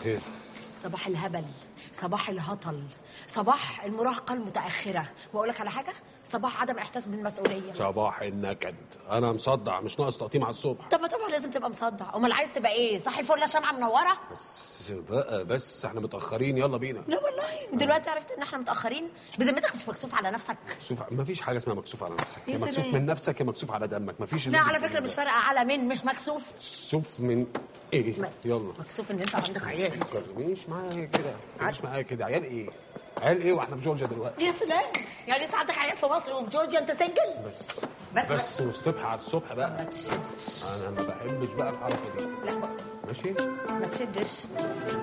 خير صباح الهبل صباح الهطل صباح المراهقة المتأخرة وأقول لك على حاجة صباح عدم إحساس بالمسؤولية صباح النكد انا مصدع مش ناقص تقطيم على الصبح طب ما طبعا لازم تبقى مصدع أمال عايز تبقى إيه صحي فل شمعة منورة بس بقى بس احنا متاخرين يلا بينا لا والله دلوقتي عرفت إن إحنا متأخرين بذمتك مش مكسوف على نفسك مكسوف ما فيش حاجه اسمها مكسوف على نفسك يا يا مكسوف سلام. من نفسك يا مكسوف على دمك ما فيش لا على فكرة مش فارقة على مين مش مكسوف مكسوف من ايه ما- يلا مكسوف إن أنت عندك عيال مش معايا كده مش معايا كده عيال ايه عيال ايه واحنا في جورجيا دلوقتي يا سلام يعني أنت عندك عيال في مصر وفي جورجيا أنت سنجل بس بس- بس والصبح على الصبح ما بقى تشدش انا ما بحبش بقى الحركه دي لا ماشي ما تشدش